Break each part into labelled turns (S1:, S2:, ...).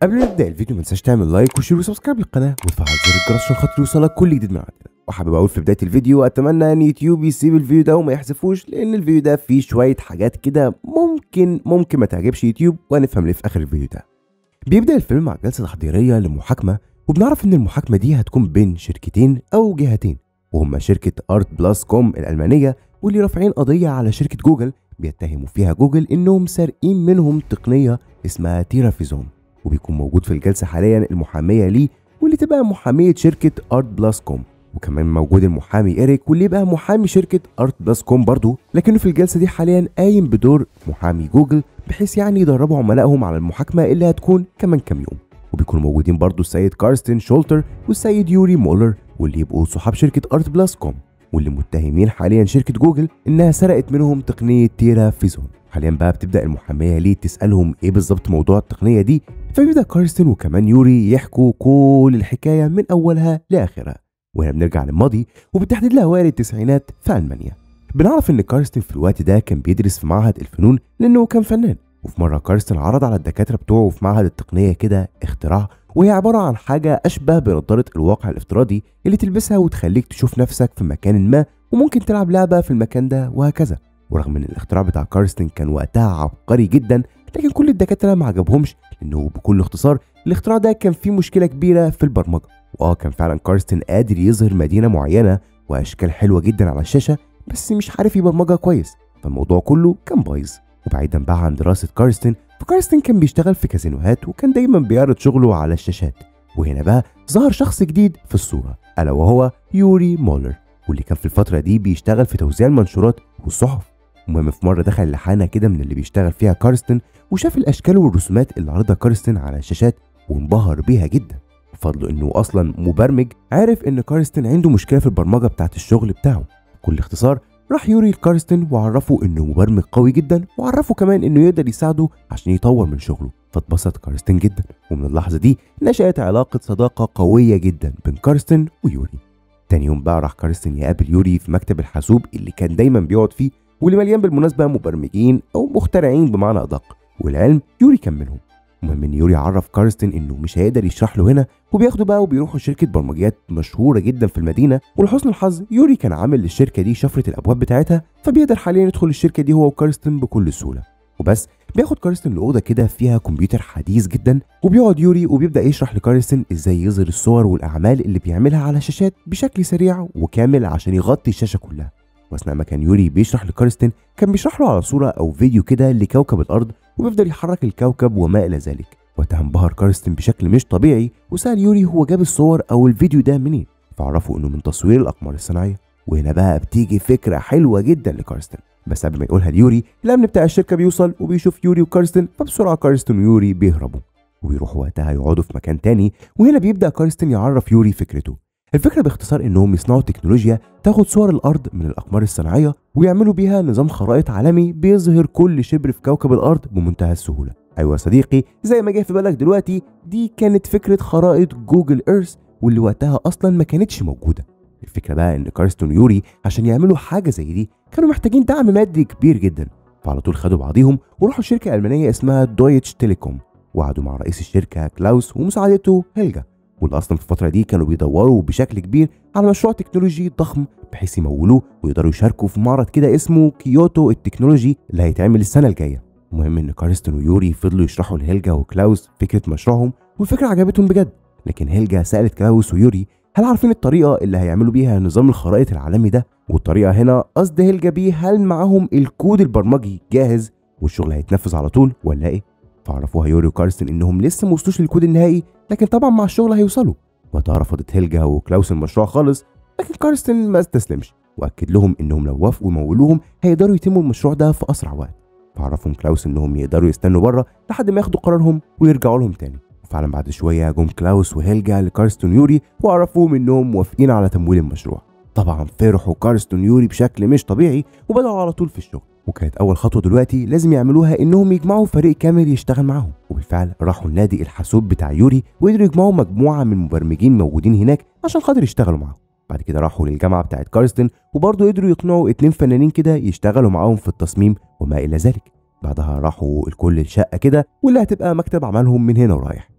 S1: قبل ما نبدا الفيديو ما تنساش تعمل لايك وشير وسبسكرايب للقناه وتفعل زر الجرس عشان خاطر يوصلك كل جديد من عندنا وحابب اقول في بدايه الفيديو اتمنى ان يوتيوب يسيب الفيديو ده وما يحذفوش لان الفيديو ده فيه شويه حاجات كده ممكن ممكن ما تعجبش يوتيوب وهنفهم ليه في اخر الفيديو ده بيبدا الفيلم مع جلسه تحضيريه لمحاكمه وبنعرف ان المحاكمه دي هتكون بين شركتين او جهتين وهما شركه ارت بلاس كوم الالمانيه واللي رافعين قضيه على شركه جوجل بيتهموا فيها جوجل انهم سارقين منهم تقنيه اسمها تيرافيزون وبيكون موجود في الجلسه حاليا المحاميه ليه واللي تبقى محاميه شركه ارت بلاس كوم وكمان موجود المحامي ايريك واللي يبقى محامي شركه ارت بلاس كوم برضه لكنه في الجلسه دي حاليا قايم بدور محامي جوجل بحيث يعني يدربوا عملائهم على المحاكمه اللي هتكون كمان كام يوم وبيكونوا موجودين برضه السيد كارستن شولتر والسيد يوري مولر واللي يبقوا صحاب شركه ارت بلاس كوم واللي متهمين حاليا شركه جوجل انها سرقت منهم تقنيه تيرا فيزون حاليا بقى بتبدا المحاميه ليه تسالهم ايه بالظبط موضوع التقنيه دي فبيبدا كارستن وكمان يوري يحكوا كل الحكايه من اولها لاخرها وهنا بنرجع للماضي وبالتحديد لاوائل التسعينات في المانيا بنعرف ان كارستن في الوقت ده كان بيدرس في معهد الفنون لانه كان فنان وفي مره كارستن عرض على الدكاتره بتوعه في معهد التقنيه كده اختراع وهي عباره عن حاجه اشبه بنضاره الواقع الافتراضي اللي تلبسها وتخليك تشوف نفسك في مكان ما وممكن تلعب لعبه في المكان ده وهكذا ورغم ان الاختراع بتاع كارستن كان وقتها عبقري جدا لكن كل الدكاتره ما عجبهمش لانه بكل اختصار الاختراع ده كان فيه مشكله كبيره في البرمجه واه كان فعلا كارستن قادر يظهر مدينه معينه واشكال حلوه جدا على الشاشه بس مش عارف يبرمجها كويس فالموضوع كله كان بايظ وبعيدا بقى عن دراسه كارستن فكارستن كان بيشتغل في كازينوهات وكان دايما بيعرض شغله على الشاشات وهنا بقى ظهر شخص جديد في الصوره الا وهو يوري مولر واللي كان في الفتره دي بيشتغل في توزيع المنشورات والصحف المهم في مره دخل لحانه كده من اللي بيشتغل فيها كارستن وشاف الاشكال والرسومات اللي عرضها كارستن على الشاشات وانبهر بيها جدا بفضل انه اصلا مبرمج عارف ان كارستن عنده مشكله في البرمجه بتاعت الشغل بتاعه بكل اختصار راح يوري لكارستن وعرفه انه مبرمج قوي جدا وعرفه كمان انه يقدر يساعده عشان يطور من شغله فاتبسط كارستن جدا ومن اللحظه دي نشأت علاقه صداقه قويه جدا بين كارستن ويوري تاني يوم بقى راح كارستن يقابل يوري في مكتب الحاسوب اللي كان دايما بيقعد فيه واللي مليان بالمناسبه مبرمجين او مخترعين بمعنى ادق والعلم يوري كان منهم المهم ان يوري عرف كارستن انه مش هيقدر يشرح له هنا وبياخدوا بقى وبيروحوا شركه برمجيات مشهوره جدا في المدينه ولحسن الحظ يوري كان عامل للشركه دي شفره الابواب بتاعتها فبيقدر حاليا يدخل الشركه دي هو وكارستن بكل سهوله وبس بياخد كارستن لاوضه كده فيها كمبيوتر حديث جدا وبيقعد يوري وبيبدا يشرح لكارستن ازاي يظهر الصور والاعمال اللي بيعملها على شاشات بشكل سريع وكامل عشان يغطي الشاشه كلها واثناء ما كان يوري بيشرح لكارستن كان بيشرح له على صوره او فيديو كده لكوكب الارض وبيفضل يحرك الكوكب وما الى ذلك وقتها انبهر كارستن بشكل مش طبيعي وسال يوري هو جاب الصور او الفيديو ده منين فعرفوا انه من تصوير الاقمار الصناعيه وهنا بقى بتيجي فكره حلوه جدا لكارستن بس قبل ما يقولها ليوري الامن بتاع الشركه بيوصل وبيشوف يوري وكارستن فبسرعه كارستن ويوري بيهربوا ويروحوا وقتها يقعدوا في مكان تاني وهنا بيبدا كارستن يعرف يوري فكرته الفكره باختصار انهم يصنعوا تكنولوجيا تاخد صور الارض من الاقمار الصناعيه ويعملوا بيها نظام خرائط عالمي بيظهر كل شبر في كوكب الارض بمنتهى السهوله ايوه يا صديقي زي ما جه في بالك دلوقتي دي كانت فكره خرائط جوجل ايرث واللي وقتها اصلا ما كانتش موجوده الفكره بقى ان كارستون ويوري عشان يعملوا حاجه زي دي كانوا محتاجين دعم مادي كبير جدا فعلى طول خدوا بعضيهم وراحوا شركه المانيه اسمها دويتش تيليكوم وقعدوا مع رئيس الشركه كلاوس ومساعدته هيلجا واللي اصلا في الفتره دي كانوا بيدوروا بشكل كبير على مشروع تكنولوجي ضخم بحيث يمولوه ويقدروا يشاركوا في معرض كده اسمه كيوتو التكنولوجي اللي هيتعمل السنه الجايه المهم ان كارستون ويوري فضلوا يشرحوا لهيلجا وكلاوس فكره مشروعهم والفكره عجبتهم بجد لكن هيلجا سالت كلاوس ويوري هل عارفين الطريقه اللي هيعملوا بيها نظام الخرائط العالمي ده والطريقه هنا قصد هيلجا بيه هل معاهم الكود البرمجي جاهز والشغل هيتنفذ على طول ولا ايه فعرفوها يوري وكارستن انهم لسه ما وصلوش للكود النهائي لكن طبعا مع الشغل هيوصلوا وقتها رفضت هيلجا وكلاوس المشروع خالص لكن كارستن ما استسلمش واكد لهم انهم لو وافقوا يمولوهم هيقدروا يتموا المشروع ده في اسرع وقت فعرفهم كلاوس انهم يقدروا يستنوا بره لحد ما ياخدوا قرارهم ويرجعوا لهم تاني وفعلا بعد شويه جم كلاوس وهيلجا لكارستون يوري وعرفوهم انهم موافقين على تمويل المشروع طبعا فرحوا كارستون يوري بشكل مش طبيعي وبدأوا على طول في الشغل وكانت اول خطوه دلوقتي لازم يعملوها انهم يجمعوا فريق كامل يشتغل معاهم وبالفعل راحوا النادي الحاسوب بتاع يوري وقدروا يجمعوا مجموعه من المبرمجين موجودين هناك عشان خاطر يشتغلوا معاهم بعد كده راحوا للجامعه بتاعت كارستن وبرضه قدروا يقنعوا اتنين فنانين كده يشتغلوا معاهم في التصميم وما الى ذلك بعدها راحوا الكل الشقه كده واللي هتبقى مكتب عملهم من هنا ورايح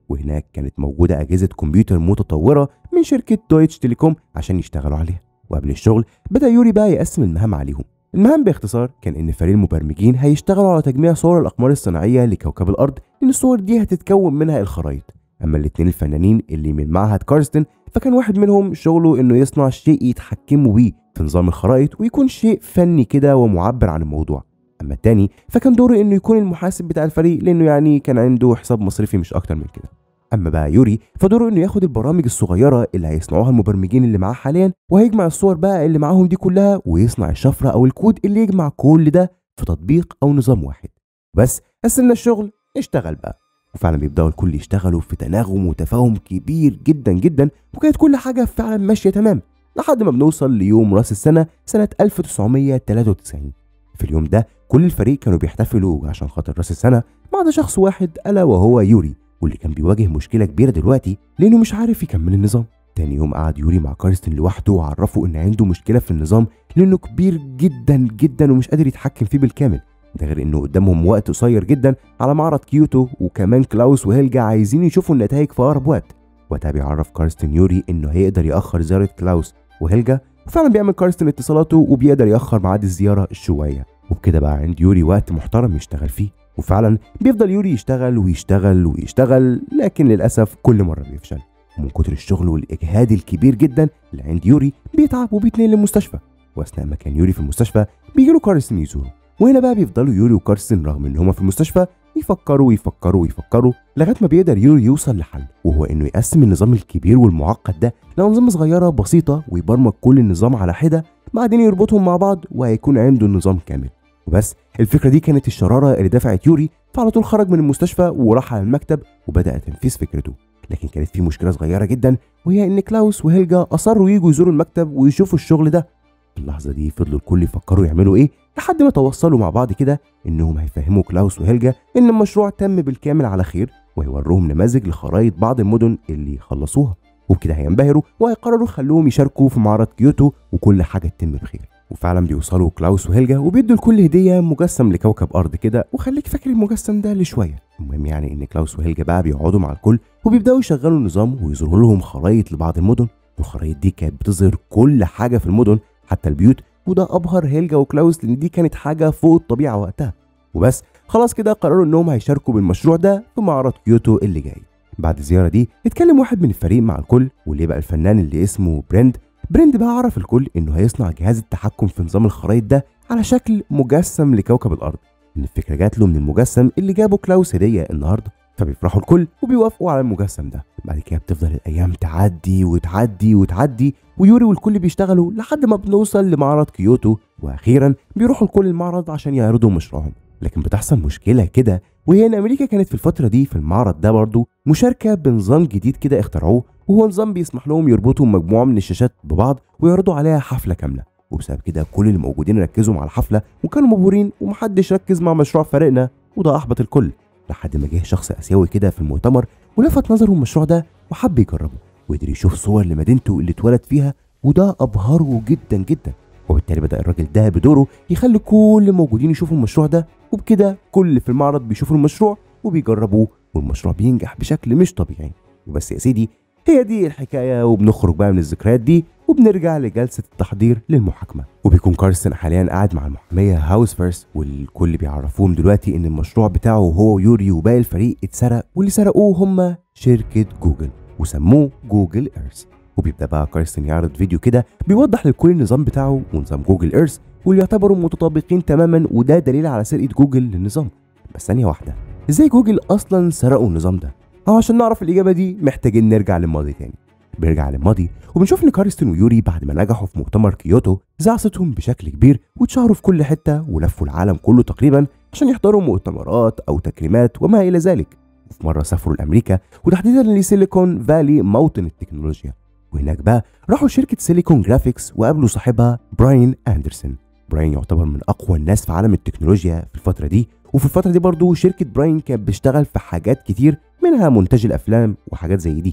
S1: وهناك كانت موجودة أجهزة كمبيوتر متطورة من شركة دويتش تيليكوم عشان يشتغلوا عليها وقبل الشغل بدأ يوري بقى يقسم المهام عليهم المهام باختصار كان ان فريق المبرمجين هيشتغلوا على تجميع صور الاقمار الصناعيه لكوكب الارض لان الصور دي هتتكون منها الخرائط اما الاتنين الفنانين اللي من معهد كارستن فكان واحد منهم شغله انه يصنع شيء يتحكموا بيه في نظام الخرائط ويكون شيء فني كده ومعبر عن الموضوع اما التاني فكان دوره انه يكون المحاسب بتاع الفريق لانه يعني كان عنده حساب مصرفي مش اكتر من كده اما بقى يوري فدوره انه ياخد البرامج الصغيره اللي هيصنعوها المبرمجين اللي معاه حاليا وهيجمع الصور بقى اللي معاهم دي كلها ويصنع الشفره او الكود اللي يجمع كل ده في تطبيق او نظام واحد بس قسمنا الشغل اشتغل بقى وفعلا بيبداوا الكل يشتغلوا في تناغم وتفاهم كبير جدا جدا وكانت كل حاجه فعلا ماشيه تمام لحد ما بنوصل ليوم راس السنه سنه 1993 في اليوم ده كل الفريق كانوا بيحتفلوا عشان خاطر راس السنه ما عدا شخص واحد الا وهو يوري واللي كان بيواجه مشكله كبيره دلوقتي لانه مش عارف يكمل النظام تاني يوم قعد يوري مع كارستن لوحده وعرفه ان عنده مشكله في النظام لانه كبير جدا جدا ومش قادر يتحكم فيه بالكامل ده غير انه قدامهم وقت قصير جدا على معرض كيوتو وكمان كلاوس وهيلجا عايزين يشوفوا النتائج في اقرب وقت وقتها بيعرف كارستن يوري انه هيقدر ياخر زياره كلاوس وهيلجا وفعلا بيعمل كارستن اتصالاته وبيقدر ياخر ميعاد الزياره شويه وبكده بقى عند يوري وقت محترم يشتغل فيه وفعلا بيفضل يوري يشتغل ويشتغل ويشتغل لكن للاسف كل مره بيفشل ومن كتر الشغل والاجهاد الكبير جدا اللي عند يوري بيتعب وبيتنقل للمستشفى واثناء ما كان يوري في المستشفى بيجي له كارستن يزوره وهنا بقى بيفضلوا يوري وكارستن رغم ان هما في المستشفى يفكروا ويفكروا ويفكروا لغايه ما بيقدر يوري يوصل لحل وهو انه يقسم النظام الكبير والمعقد ده لانظمه صغيره بسيطه ويبرمج كل النظام على حده بعدين يربطهم مع بعض وهيكون عنده النظام كامل وبس الفكره دي كانت الشراره اللي دفعت يوري فعلى طول خرج من المستشفى وراح على المكتب وبدا تنفيذ فكرته لكن كانت في مشكله صغيره جدا وهي ان كلاوس وهيلجا اصروا يجوا يزوروا المكتب ويشوفوا الشغل ده في اللحظه دي فضلوا الكل يفكروا يعملوا ايه لحد ما توصلوا مع بعض كده انهم هيفهموا كلاوس وهيلجا ان المشروع تم بالكامل على خير وهيوروهم نماذج لخرائط بعض المدن اللي خلصوها وبكده هينبهروا وهيقرروا يخلوهم يشاركوا في معرض كيوتو وكل حاجه تتم بخير وفعلا بيوصلوا كلاوس وهيلجا وبيدوا لكل هديه مجسم لكوكب ارض كده وخليك فاكر المجسم ده لشويه المهم يعني ان كلاوس وهيلجا بقى بيقعدوا مع الكل وبيبداوا يشغلوا النظام ويظهروا لهم خرائط لبعض المدن والخرائط دي كانت بتظهر كل حاجه في المدن حتى البيوت وده ابهر هيلجا وكلاوس لان دي كانت حاجه فوق الطبيعه وقتها وبس خلاص كده قرروا انهم هيشاركوا بالمشروع ده في معرض كيوتو اللي جاي بعد الزياره دي اتكلم واحد من الفريق مع الكل واللي بقى الفنان اللي اسمه بريند بريند بقى عرف الكل انه هيصنع جهاز التحكم في نظام الخرائط ده على شكل مجسم لكوكب الارض ان الفكره جات له من المجسم اللي جابه كلاوس هديه النهارده فبيفرحوا الكل وبيوافقوا على المجسم ده بعد كده بتفضل الايام تعدي وتعدي وتعدي ويوري والكل بيشتغلوا لحد ما بنوصل لمعرض كيوتو واخيرا بيروحوا الكل المعرض عشان يعرضوا مشروعهم لكن بتحصل مشكله كده وهي ان امريكا كانت في الفتره دي في المعرض ده برضه مشاركه بنظام جديد كده اخترعوه وهو نظام بيسمح لهم يربطوا مجموعه من الشاشات ببعض ويعرضوا عليها حفله كامله وبسبب كده كل اللي موجودين ركزوا مع الحفله وكانوا مبهورين ومحدش ركز مع مشروع فريقنا وده احبط الكل لحد ما جه شخص اسيوي كده في المؤتمر ولفت نظره المشروع ده وحب يجربه وقدر يشوف صور لمدينته اللي اتولد فيها وده ابهره جدا جدا وبالتالي بدا الراجل ده بدوره يخلي كل الموجودين يشوفوا المشروع ده وبكده كل اللي في المعرض بيشوفوا المشروع وبيجربوه والمشروع بينجح بشكل مش طبيعي وبس يا سيدي هي دي الحكايه وبنخرج بقى من الذكريات دي وبنرجع لجلسه التحضير للمحاكمه وبيكون كارستن حاليا قاعد مع المحاميه هاوس فيرست والكل بيعرفوهم دلوقتي ان المشروع بتاعه هو ويوري وباقي الفريق اتسرق واللي سرقوه هم شركه جوجل وسموه جوجل ايرث وبيبدا بقى كارستن يعرض فيديو كده بيوضح للكل النظام بتاعه ونظام جوجل ايرث واللي يعتبروا متطابقين تماما وده دليل على سرقه جوجل للنظام بس ثانيه واحده ازاي جوجل اصلا سرقوا النظام ده أو عشان نعرف الإجابة دي محتاجين نرجع للماضي تاني بنرجع للماضي وبنشوف ان كارستن ويوري بعد ما نجحوا في مؤتمر كيوتو زعصتهم بشكل كبير واتشهروا في كل حته ولفوا العالم كله تقريبا عشان يحضروا مؤتمرات او تكريمات وما الى ذلك وفي مره سافروا لامريكا وتحديدا لسيليكون فالي موطن التكنولوجيا وهناك بقى راحوا شركه سيليكون جرافيكس وقابلوا صاحبها براين اندرسون براين يعتبر من اقوى الناس في عالم التكنولوجيا في الفتره دي وفي الفتره دي برضه شركه براين كانت بتشتغل في حاجات كتير منها مونتاج الافلام وحاجات زي دي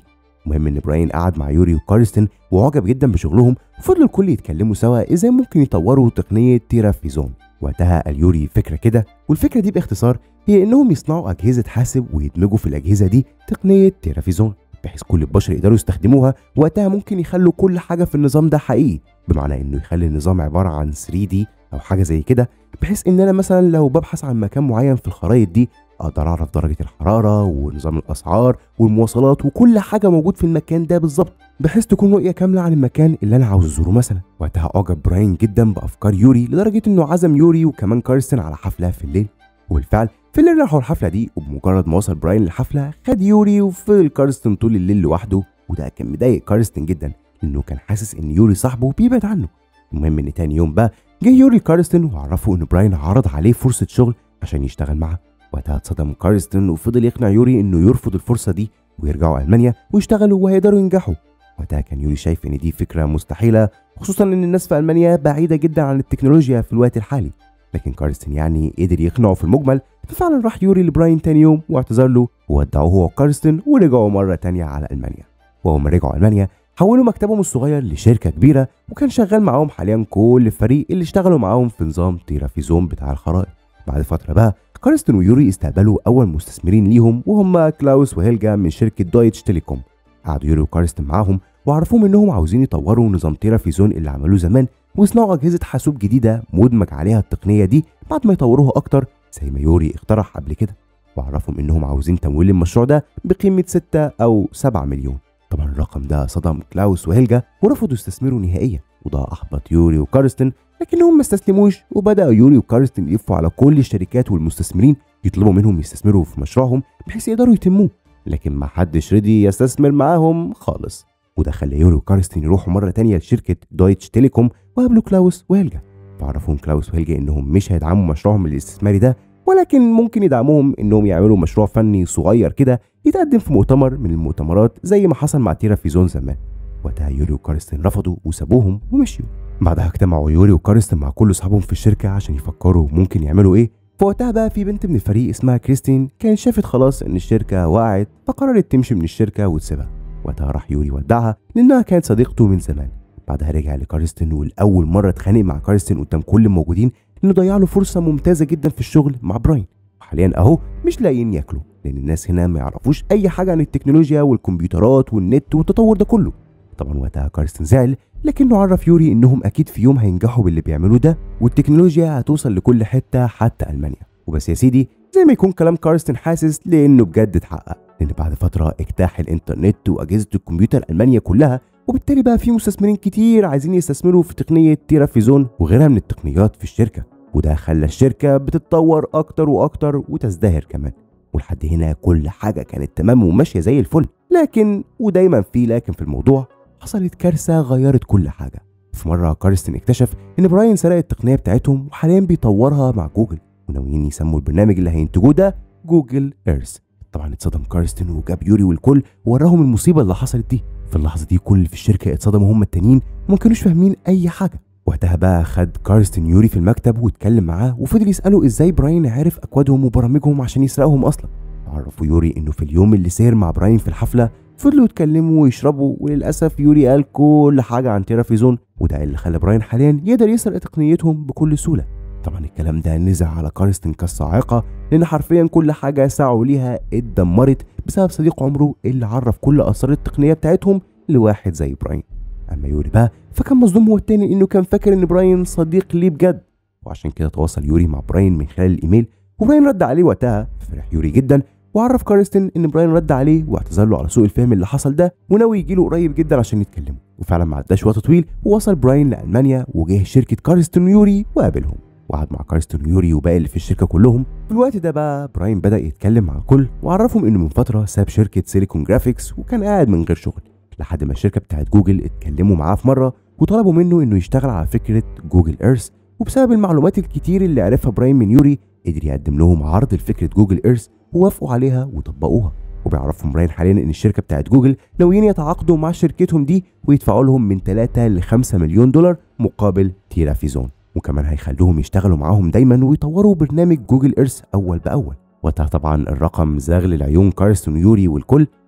S1: المهم ان براين قعد مع يوري وكارستن وعجب جدا بشغلهم وفضلوا الكل يتكلموا سوا ازاي ممكن يطوروا تقنيه تيرافيزون وقتها قال يوري فكره كده والفكره دي باختصار هي انهم يصنعوا اجهزه حاسب ويدمجوا في الاجهزه دي تقنيه تيرافيزون بحيث كل البشر يقدروا يستخدموها وقتها ممكن يخلوا كل حاجه في النظام ده حقيقي بمعنى انه يخلي النظام عباره عن 3 دي او حاجه زي كده بحيث ان انا مثلا لو ببحث عن مكان معين في الخرائط دي اقدر اعرف درجه الحراره ونظام الاسعار والمواصلات وكل حاجه موجود في المكان ده بالظبط بحيث تكون رؤيه كامله عن المكان اللي انا عاوز ازوره مثلا وقتها اعجب براين جدا بافكار يوري لدرجه انه عزم يوري وكمان كارستن على حفله في الليل وبالفعل في الليل راحوا الحفله دي وبمجرد ما وصل براين للحفله خد يوري وفضل كارستن طول الليل لوحده وده كان مضايق كارستن جدا لانه كان حاسس ان يوري صاحبه بيبعد عنه المهم ان تاني يوم بقى جه يوري كارستن وعرفه ان براين عرض عليه فرصه شغل عشان يشتغل معاه وقتها اتصدم كارستن وفضل يقنع يوري انه يرفض الفرصه دي ويرجعوا المانيا ويشتغلوا وهيقدروا ينجحوا وقتها كان يوري شايف ان دي فكره مستحيله خصوصا ان الناس في المانيا بعيده جدا عن التكنولوجيا في الوقت الحالي لكن كارستن يعني قدر يقنعه في المجمل ففعلا راح يوري لبراين تاني يوم واعتذر له وودعوه هو وكارستن ورجعوا مره تانية على المانيا وهم رجعوا المانيا حولوا مكتبهم الصغير لشركه كبيره وكان شغال معاهم حاليا كل الفريق اللي اشتغلوا معاهم في نظام تيرافيزون بتاع الخرائط بعد فتره بقى كارستن ويوري استقبلوا اول مستثمرين ليهم وهم كلاوس وهيلجا من شركه دويتش تيليكوم قعدوا يوري وكارستن معاهم وعرفوهم انهم عاوزين يطوروا نظام تيرافيزون اللي عملوه زمان ويصنعوا اجهزه حاسوب جديده مدمج عليها التقنيه دي بعد ما يطوروها اكتر زي ما يوري اقترح قبل كده وعرفهم انهم عاوزين تمويل المشروع ده بقيمه 6 او 7 مليون طبعا الرقم ده صدم كلاوس وهيلجا ورفضوا يستثمروا نهائيا وده احبط يوري وكارستن لكنهم ما استسلموش وبداوا يوري وكارستن يلفوا على كل الشركات والمستثمرين يطلبوا منهم يستثمروا في مشروعهم بحيث يقدروا يتموه لكن ما حدش رضي يستثمر معاهم خالص وده خلى يوري وكارستن يروحوا مره تانية لشركه دويتش تيليكوم وقابلوا كلاوس وهيلجا فعرفهم كلاوس وهيلجا انهم مش هيدعموا مشروعهم الاستثماري ده ولكن ممكن يدعموهم انهم يعملوا مشروع فني صغير كده يتقدم في مؤتمر من المؤتمرات زي ما حصل مع تيرا في زون زمان وقتها يوري وكارستن رفضوا وسابوهم ومشيوا بعدها اجتمعوا يوري وكارستن مع كل اصحابهم في الشركه عشان يفكروا ممكن يعملوا ايه فوقتها بقى في بنت من الفريق اسمها كريستين كانت شافت خلاص ان الشركه وقعت فقررت تمشي من الشركه وتسيبها وقتها راح يوري ودعها لانها كانت صديقته من زمان بعدها رجع لكارستن والاول مره اتخانق مع كارستن قدام كل الموجودين انه ضيع له فرصه ممتازه جدا في الشغل مع براين وحاليا اهو مش لاقيين ياكلوا لان الناس هنا ما يعرفوش اي حاجه عن التكنولوجيا والكمبيوترات والنت والتطور ده كله طبعا وقتها كارستن زعل لكنه عرف يوري انهم اكيد في يوم هينجحوا باللي بيعملوه ده والتكنولوجيا هتوصل لكل حته حتى المانيا وبس يا سيدي زي ما يكون كلام كارستن حاسس لانه بجد اتحقق لان بعد فتره اجتاح الانترنت واجهزه الكمبيوتر المانيا كلها وبالتالي بقى في مستثمرين كتير عايزين يستثمروا في تقنيه تيرافيزون وغيرها من التقنيات في الشركه وده خلى الشركه بتتطور اكتر واكتر وتزدهر كمان ولحد هنا كل حاجه كانت تمام وماشيه زي الفل لكن ودايما في لكن في الموضوع حصلت كارثه غيرت كل حاجه في مره كارستن اكتشف ان براين سرق التقنيه بتاعتهم وحاليا بيطورها مع جوجل وناويين يسموا البرنامج اللي هينتجوه ده جوجل ايرث طبعا اتصدم كارستن وجاب يوري والكل ووراهم المصيبه اللي حصلت دي في اللحظه دي كل في الشركه اتصدموا هم التانيين وما كانوش فاهمين اي حاجه وقتها بقى خد كارستن يوري في المكتب واتكلم معاه وفضل يساله ازاي براين عارف اكوادهم وبرامجهم عشان يسرقهم اصلا عرفوا يوري انه في اليوم اللي سهر مع براين في الحفله فضلوا يتكلموا ويشربوا وللاسف يوري قال كل حاجه عن تيرافيزون وده اللي خلى براين حاليا يقدر يسرق تقنيتهم بكل سهوله طبعا الكلام ده نزع على كارستن كالصاعقه لان حرفيا كل حاجه سعوا ليها اتدمرت بسبب صديق عمره اللي عرف كل اسرار التقنيه بتاعتهم لواحد زي براين اما يوري بقى فكان مصدوم هو التاني انه كان فاكر ان براين صديق ليه بجد وعشان كده تواصل يوري مع براين من خلال الايميل وبراين رد عليه وقتها فرح يوري جدا وعرف كارستن ان براين رد عليه واعتذر له على سوء الفهم اللي حصل ده وناوي يجي له قريب جدا عشان يتكلموا وفعلا ما عداش وقت طويل ووصل براين لالمانيا وجه شركه كارستن ويوري وقابلهم وقعد مع كارستن ويوري وباقي اللي في الشركه كلهم في الوقت ده بقى براين بدا يتكلم مع الكل وعرفهم انه من فتره ساب شركه سيليكون جرافيكس وكان قاعد من غير شغل لحد ما الشركه بتاعت جوجل اتكلموا معاه في مره وطلبوا منه انه يشتغل على فكره جوجل ايرث وبسبب المعلومات الكتير اللي عرفها براين من يوري قدر يقدم لهم عرض لفكره جوجل ايرث ووافقوا عليها وطبقوها وبيعرفهم براين حاليا ان الشركه بتاعت جوجل ناويين يتعاقدوا مع شركتهم دي ويدفعوا لهم من 3 ل 5 مليون دولار مقابل تيرافيزون وكمان هيخلوهم يشتغلوا معاهم دايما ويطوروا برنامج جوجل ايرث اول باول وقتها طبعا الرقم زاغ للعيون كارستون ويوري والكل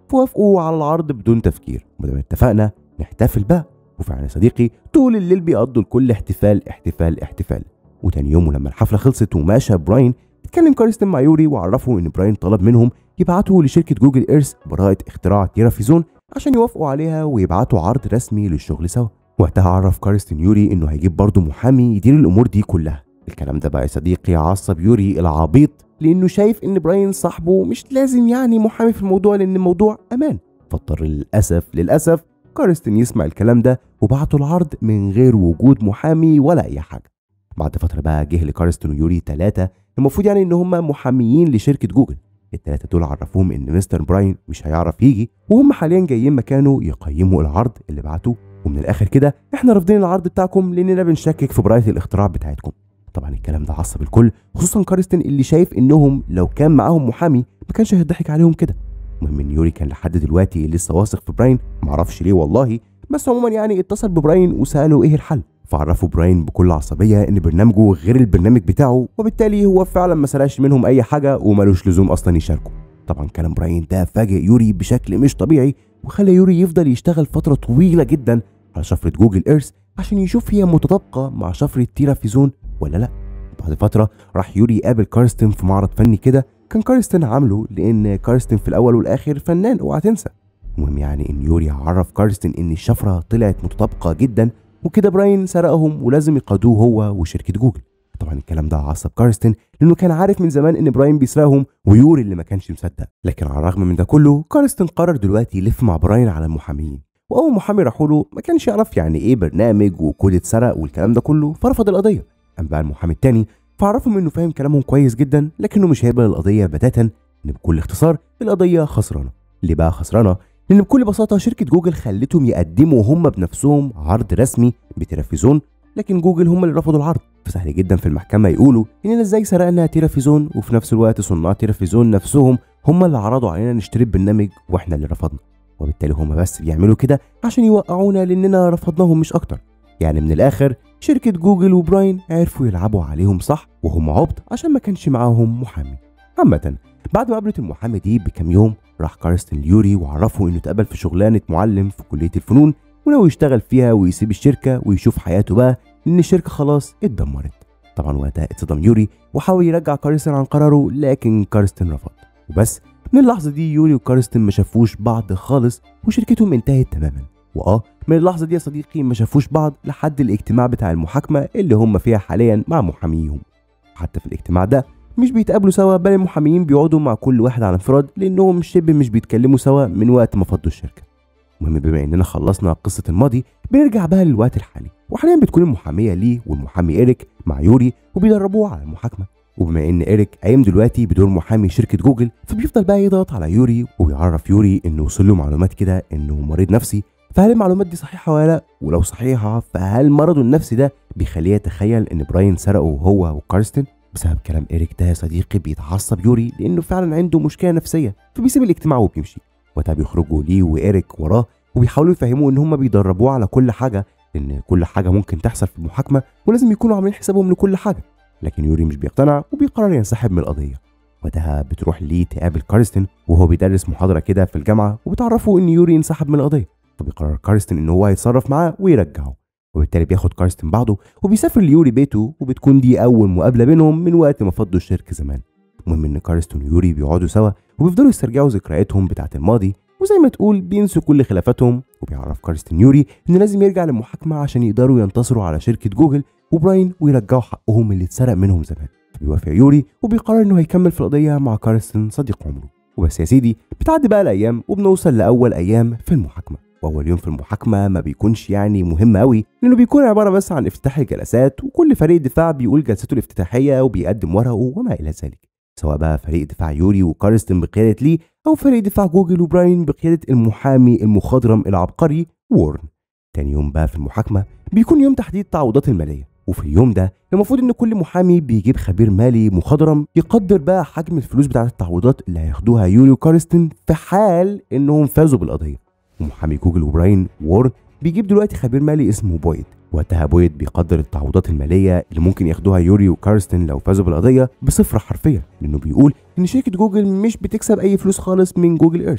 S1: فوافقوا على العرض بدون تفكير وما اتفقنا نحتفل بقى وفعلا يا صديقي طول الليل بيقضوا الكل احتفال احتفال احتفال وتاني يوم ولما الحفله خلصت وماشى براين اتكلم كارستن مع يوري وعرفه ان براين طلب منهم يبعتوا لشركه جوجل ايرث براءه اختراع تيرافيزون عشان يوافقوا عليها ويبعتوا عرض رسمي للشغل سوا وقتها عرف كارستن يوري انه هيجيب برضه محامي يدير الامور دي كلها الكلام ده بقى يا صديقي عصب يوري العبيط لانه شايف ان براين صاحبه مش لازم يعني محامي في الموضوع لان الموضوع امان فاضطر للاسف للاسف كارستن يسمع الكلام ده وبعتوا العرض من غير وجود محامي ولا اي حاجه بعد فتره بقى جه لكارستن ويوري ثلاثه المفروض يعني ان هم محاميين لشركه جوجل الثلاثه دول عرفوهم ان مستر براين مش هيعرف يجي وهم حاليا جايين مكانه يقيموا العرض اللي بعتوه ومن الاخر كده احنا رافضين العرض بتاعكم لاننا بنشكك في براءه الاختراع بتاعتكم طبعا الكلام ده عصب الكل خصوصا كارستن اللي شايف انهم لو كان معاهم محامي ما كانش هيضحك عليهم كده المهم ان يوري كان لحد دلوقتي لسه واثق في براين معرفش ليه والله بس عموما يعني اتصل ببراين وساله ايه الحل فعرفوا براين بكل عصبيه ان برنامجه غير البرنامج بتاعه وبالتالي هو فعلا ما سرقش منهم اي حاجه ومالوش لزوم اصلا يشاركوا طبعا كلام براين ده فاجئ يوري بشكل مش طبيعي وخلى يوري يفضل يشتغل فتره طويله جدا على شفره جوجل ايرث عشان يشوف هي متطابقه مع شفره تيرافيزون ولا لا بعد فتره راح يوري يقابل كارستن في معرض فني كده كان كارستن عامله لان كارستن في الاول والاخر فنان اوعى تنسى المهم يعني ان يوري عرف كارستن ان الشفره طلعت متطابقه جدا وكده براين سرقهم ولازم يقادوه هو وشركه جوجل طبعا الكلام ده عصب كارستن لانه كان عارف من زمان ان براين بيسرقهم ويوري اللي ما كانش مصدق لكن على الرغم من ده كله كارستن قرر دلوقتي يلف مع براين على المحاميين واول محامي راحوا له ما كانش يعرف يعني ايه برنامج وكود اتسرق والكلام ده كله فرفض القضيه اما بقى المحامي التاني فعرفهم انه فاهم كلامهم كويس جدا لكنه مش هيقبل القضيه بتاتا ان بكل اختصار القضيه خسرانه ليه بقى خسرانه لان بكل بساطه شركه جوجل خلتهم يقدموا هم بنفسهم عرض رسمي بتلفزيون لكن جوجل هم اللي رفضوا العرض فسهل جدا في المحكمه يقولوا اننا ازاي سرقنا تيرافيزون وفي نفس الوقت صناع تيرافيزون نفسهم هم اللي عرضوا علينا نشتري البرنامج واحنا اللي رفضنا وبالتالي هم بس بيعملوا كده عشان يوقعونا لاننا رفضناهم مش اكتر يعني من الاخر شركة جوجل وبراين عرفوا يلعبوا عليهم صح وهم عبط عشان ما كانش معاهم محامي عامة بعد ما قابلت المحامي دي بكام يوم راح كارستن ليوري وعرفه انه اتقبل في شغلانة معلم في كلية الفنون وناوي يشتغل فيها ويسيب الشركة ويشوف حياته بقى لان الشركة خلاص اتدمرت طبعا وقتها اتصدم يوري وحاول يرجع كارستن عن قراره لكن كارستن رفض وبس من اللحظة دي يوري وكارستن ما شافوش بعض خالص وشركتهم انتهت تماما واه من اللحظة دي يا صديقي ما شافوش بعض لحد الاجتماع بتاع المحاكمة اللي هم فيها حاليا مع محاميهم حتى في الاجتماع ده مش بيتقابلوا سوا بل المحاميين بيقعدوا مع كل واحد على انفراد لانهم شبه مش بيتكلموا سوا من وقت ما فضوا الشركة المهم بما اننا خلصنا قصة الماضي بنرجع بقى للوقت الحالي وحاليا بتكون المحامية ليه والمحامي ايريك مع يوري وبيدربوه على المحاكمة وبما ان ايريك قايم دلوقتي بدور محامي شركه جوجل فبيفضل بقى يضغط على يوري ويعرف يوري انه وصل له معلومات كده انه مريض نفسي فهل المعلومات دي صحيحه ولا لا ولو صحيحه فهل مرضه النفسي ده بيخليه يتخيل ان براين سرقه هو وكارستن بسبب كلام ايريك ده يا صديقي بيتعصب يوري لانه فعلا عنده مشكله نفسيه فبيسيب الاجتماع وبيمشي وقتها بيخرجوا ليه وايريك وراه وبيحاولوا يفهموه ان هم بيدربوه على كل حاجه لان كل حاجه ممكن تحصل في المحاكمه ولازم يكونوا عاملين حسابهم لكل حاجه لكن يوري مش بيقتنع وبيقرر ينسحب من القضيه وقتها بتروح ليه تقابل كارستن وهو بيدرس محاضره كده في الجامعه وبتعرفه ان يوري انسحب من القضيه فبيقرر كارستن ان هو يتصرف معاه ويرجعه وبالتالي بياخد كارستن بعضه وبيسافر ليوري بيته وبتكون دي اول مقابله بينهم من وقت ما فضوا الشركه زمان المهم ان كارستن ويوري بيقعدوا سوا وبيفضلوا يسترجعوا ذكرياتهم بتاعه الماضي وزي ما تقول بينسوا كل خلافاتهم وبيعرف كارستن يوري ان لازم يرجع للمحاكمه عشان يقدروا ينتصروا على شركه جوجل وبراين ويرجعوا حقهم اللي اتسرق منهم زمان بيوافق يوري وبيقرر انه هيكمل في القضيه مع كارستن صديق عمره وبس يا سيدي بتعدي بقى الايام وبنوصل لاول ايام في المحاكمه واول يوم في المحاكمه ما بيكونش يعني مهم قوي لانه بيكون عباره بس عن افتتاح الجلسات وكل فريق دفاع بيقول جلسته الافتتاحيه وبيقدم ورقه وما الى ذلك سواء بقى فريق دفاع يوري وكارستن بقياده لي او فريق دفاع جوجل وبراين بقياده المحامي المخضرم العبقري وورن تاني يوم بقى في المحاكمه بيكون يوم تحديد التعويضات الماليه وفي اليوم ده المفروض ان كل محامي بيجيب خبير مالي مخضرم يقدر بقى حجم الفلوس بتاعه التعويضات اللي هياخدوها يوري وكارستن في حال انهم فازوا بالقضيه ومحامي جوجل وبراين وورن بيجيب دلوقتي خبير مالي اسمه بويد وقتها بويد بيقدر التعويضات الماليه اللي ممكن ياخدوها يوري وكارستن لو فازوا بالقضيه بصفر حرفيا لانه بيقول ان شركه جوجل مش بتكسب اي فلوس خالص من جوجل ايرث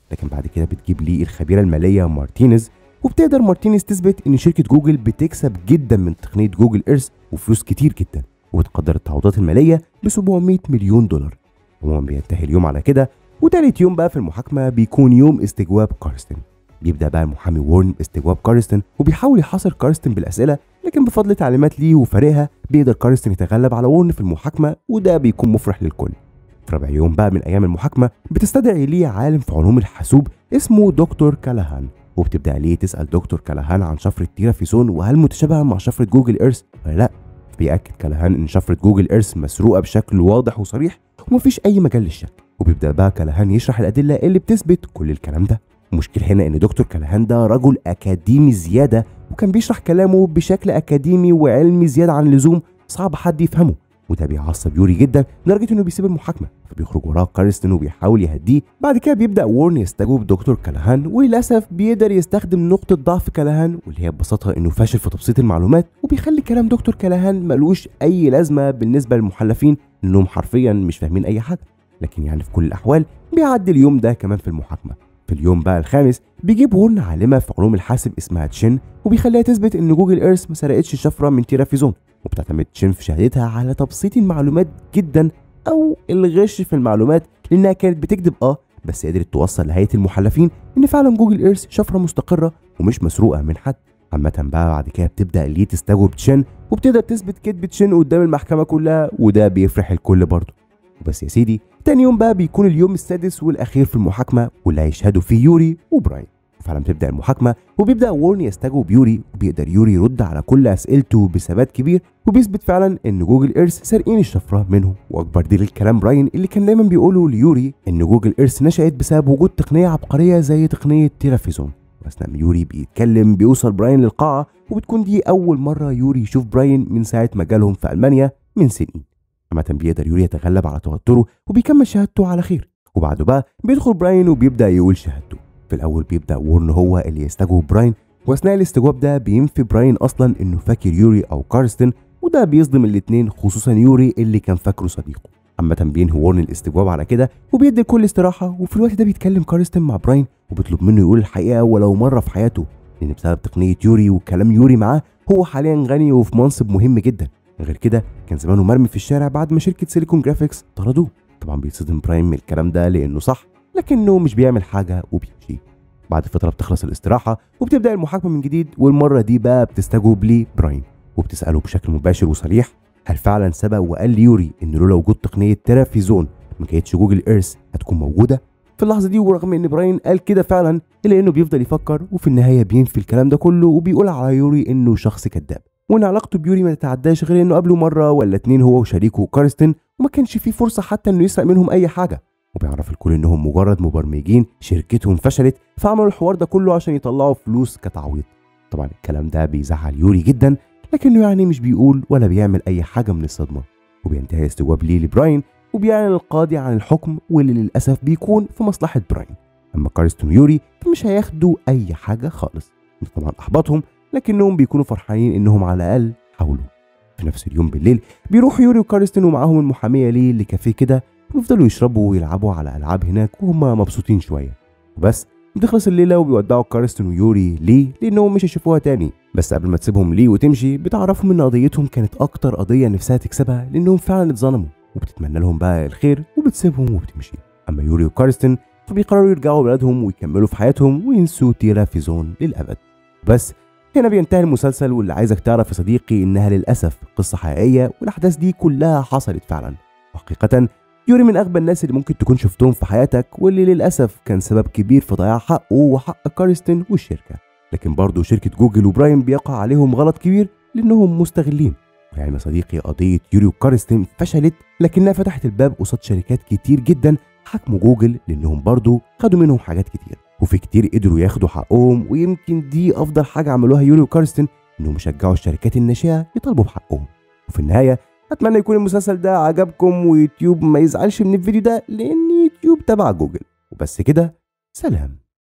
S1: لكن بعد كده بتجيب ليه الخبيره الماليه مارتينيز وبتقدر مارتينيز تثبت ان شركه جوجل بتكسب جدا من تقنيه جوجل ايرث وفلوس كتير جدا وبتقدر التعويضات الماليه ب 700 مليون دولار عموما بينتهي اليوم على كده وتالت يوم بقى في المحاكمه بيكون يوم استجواب كارستن بيبدا بقى المحامي وورن باستجواب كارستن وبيحاول يحاصر كارستن بالاسئله لكن بفضل تعليمات ليه وفريقها بيقدر كارستن يتغلب على وورن في المحاكمه وده بيكون مفرح للكل في رابع يوم بقى من ايام المحاكمه بتستدعي ليه عالم في علوم الحاسوب اسمه دكتور كالاهان وبتبدا ليه تسال دكتور كالاهان عن شفره تيرافيسون وهل متشابهه مع شفره جوجل ايرث ولا لا بيأكد كالاهان ان شفره جوجل ايرث مسروقه بشكل واضح وصريح ومفيش اي مجال للشك وبيبدا بقى كالاهان يشرح الادله اللي بتثبت كل الكلام ده المشكله هنا ان دكتور كالاهان ده رجل اكاديمي زياده وكان بيشرح كلامه بشكل اكاديمي وعلمي زياده عن اللزوم صعب حد يفهمه وده بيعصب يوري جدا لدرجه انه بيسيب المحاكمه فبيخرج وراه كارستن وبيحاول يهديه بعد كده بيبدا وورن يستجوب دكتور كالاهان وللاسف بيقدر يستخدم نقطه ضعف كالاهان واللي هي ببساطه انه فاشل في تبسيط المعلومات وبيخلي كلام دكتور كالاهان ملوش اي لازمه بالنسبه للمحلفين انهم حرفيا مش فاهمين اي حاجه لكن يعني في كل الاحوال بيعدي اليوم ده كمان في المحاكمه في اليوم بقى الخامس بيجيب وورن عالمه في علوم الحاسب اسمها تشين وبيخليها تثبت ان جوجل ايرث ما سرقتش الشفره من تيرافيزون وبتعتمد تشين في شهادتها على تبسيط المعلومات جدا او الغش في المعلومات لانها كانت بتكذب اه بس قدرت توصل لهيئه المحلفين ان فعلا جوجل ايرث شفره مستقره ومش مسروقه من حد عامة بقى بعد كده بتبدا ليه تستجوب تشين وبتقدر تثبت كذب تشين قدام المحكمه كلها وده بيفرح الكل برضه وبس يا سيدي تاني يوم بقى بيكون اليوم السادس والاخير في المحاكمه واللي هيشهدوا فيه يوري وبراين وفعلا بتبدا المحاكمه وبيبدا وورن يستجوب يوري وبيقدر يوري يرد على كل اسئلته بثبات كبير وبيثبت فعلا ان جوجل ايرث سارقين الشفره منه واكبر دليل الكلام براين اللي كان دايما بيقوله ليوري ان جوجل ايرث نشات بسبب وجود تقنيه عبقريه زي تقنيه تيرافيزون واثناء ما يوري بيتكلم بيوصل براين للقاعه وبتكون دي اول مره يوري يشوف براين من ساعه ما جالهم في المانيا من سنين عامة بيقدر يوري يتغلب على توتره وبيكمل شهادته على خير وبعده بقى بيدخل براين وبيبدا يقول شهادته في الاول بيبدا وورن هو اللي يستجوب براين واثناء الاستجواب ده بينفي براين اصلا انه فاكر يوري او كارستن وده بيصدم الاتنين خصوصا يوري اللي كان فاكره صديقه عامة بينهي وورن الاستجواب على كده وبيدي الكل استراحة وفي الوقت ده بيتكلم كارستن مع براين وبيطلب منه يقول الحقيقة ولو مرة في حياته لأن بسبب تقنية يوري وكلام يوري معاه هو حاليا غني وفي منصب مهم جدا غير كده كان زمانه مرمي في الشارع بعد ما شركه سيليكون جرافيكس طردوه طبعا بيتصدم برايم من الكلام ده لانه صح لكنه مش بيعمل حاجه وبيمشي بعد فتره بتخلص الاستراحه وبتبدا المحاكمه من جديد والمره دي بقى بتستجوب لي براين وبتساله بشكل مباشر وصريح هل فعلا سبق وقال ليوري ان لولا وجود تقنيه ترافيزون ما كانتش جوجل ايرث هتكون موجوده في اللحظه دي ورغم ان براين قال كده فعلا الا انه بيفضل يفكر وفي النهايه بينفي الكلام ده كله وبيقول على يوري انه شخص كذاب وان علاقته بيوري ما تتعداش غير انه قابله مره ولا اتنين هو وشريكه كارستن وما كانش فيه فرصه حتى انه يسرق منهم اي حاجه وبيعرف الكل انهم مجرد مبرمجين شركتهم فشلت فعملوا الحوار ده كله عشان يطلعوا فلوس كتعويض طبعا الكلام ده بيزعل يوري جدا لكنه يعني مش بيقول ولا بيعمل اي حاجه من الصدمه وبينتهي استجواب ليه لبراين وبيعلن القاضي عن الحكم واللي للاسف بيكون في مصلحه براين اما كارستون ويوري فمش هياخدوا اي حاجه خالص طبعا احبطهم لكنهم بيكونوا فرحانين انهم على الاقل حاولوا في نفس اليوم بالليل بيروح يوري وكارستن ومعاهم المحاميه ليه لكافيه كده ويفضلوا يشربوا ويلعبوا على العاب هناك وهم مبسوطين شويه وبس بتخلص الليله وبيودعوا كارستن ويوري ليه لانهم مش هيشوفوها تاني بس قبل ما تسيبهم ليه وتمشي بتعرفهم ان قضيتهم كانت اكتر قضيه نفسها تكسبها لانهم فعلا اتظلموا وبتتمنى لهم بقى الخير وبتسيبهم وبتمشي اما يوري وكارستن فبيقرروا يرجعوا بلدهم ويكملوا في حياتهم وينسوا تيرا في زون للابد بس هنا بينتهي المسلسل واللي عايزك تعرف يا صديقي انها للاسف قصه حقيقيه والاحداث دي كلها حصلت فعلا وحقيقه يوري من اغبى الناس اللي ممكن تكون شفتهم في حياتك واللي للاسف كان سبب كبير في ضياع حقه وحق كارستن والشركه لكن برضه شركه جوجل وبراين بيقع عليهم غلط كبير لانهم مستغلين يعني يا صديقي قضيه يوري وكارستن فشلت لكنها فتحت الباب قصاد شركات كتير جدا حكموا جوجل لانهم برضه خدوا منهم حاجات كتير وفي كتير قدروا ياخدوا حقهم ويمكن دي افضل حاجه عملوها يوري وكارستن انهم شجعوا الشركات الناشئه يطالبوا بحقهم وفي النهايه اتمنى يكون المسلسل ده عجبكم ويوتيوب ما يزعلش من الفيديو ده لان يوتيوب تبع جوجل وبس كده سلام